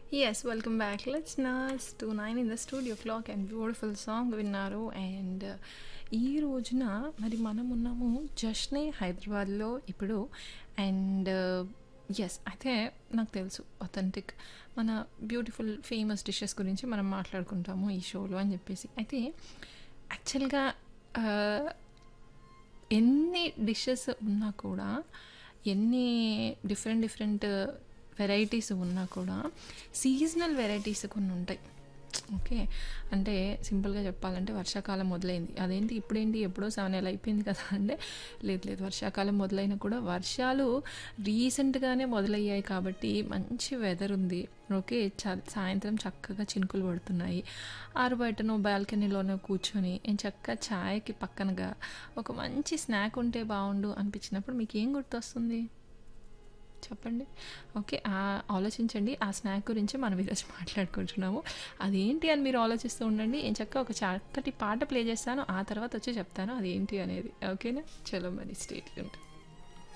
yes welcome back let's nurse to nine in the studio clock and beautiful song విన్నారు and ఈ రోజున మరి మనం ఉన్నాము జస్ట్నే హైదరాబాద్లో ఇప్పుడు అండ్ ఎస్ అయితే నాకు తెలుసు అథెంటిక్ మన బ్యూటిఫుల్ ఫేమస్ డిషెస్ గురించి మనం మాట్లాడుకుంటాము ఈ షోలో అని చెప్పేసి అయితే యాక్చువల్గా ఎన్ని డిషెస్ ఉన్నా కూడా ఎన్ని డిఫరెంట్ డిఫరెంట్ వెరైటీస్ ఉన్నా కూడా సీజనల్ వెరైటీస్ కొన్ని ఉంటాయి ఓకే అంటే సింపుల్గా చెప్పాలంటే వర్షాకాలం మొదలైంది అదేంటి ఇప్పుడేంటి ఎప్పుడో సెవెన్ నెలలు అయిపోయింది కదా అంటే లేదు లేదు వర్షాకాలం మొదలైనా కూడా వర్షాలు రీసెంట్గానే మొదలయ్యాయి కాబట్టి మంచి వెదర్ ఉంది ఓకే చ సాయంత్రం చక్కగా చినుకులు పడుతున్నాయి ఆరు బయటనో బాల్కనీలోనో కూర్చొని నేను చక్కగా ఛాయ్కి పక్కనగా ఒక మంచి స్నాక్ ఉంటే బాగుండు అనిపించినప్పుడు మీకు ఏం గుర్తొస్తుంది చెప్పండి ఓకే ఆలోచించండి ఆ స్నాక్ గురించి మనం ఈరోజు మాట్లాడుకుంటున్నాము అదేంటి అని మీరు ఆలోచిస్తూ ఉండండి నేను చక్కగా ఒక చక్కటి పాట ప్లే చేస్తాను ఆ తర్వాత వచ్చి చెప్తాను అదేంటి అనేది ఓకేనా చలో మరి స్టేట్ ఉంటుంది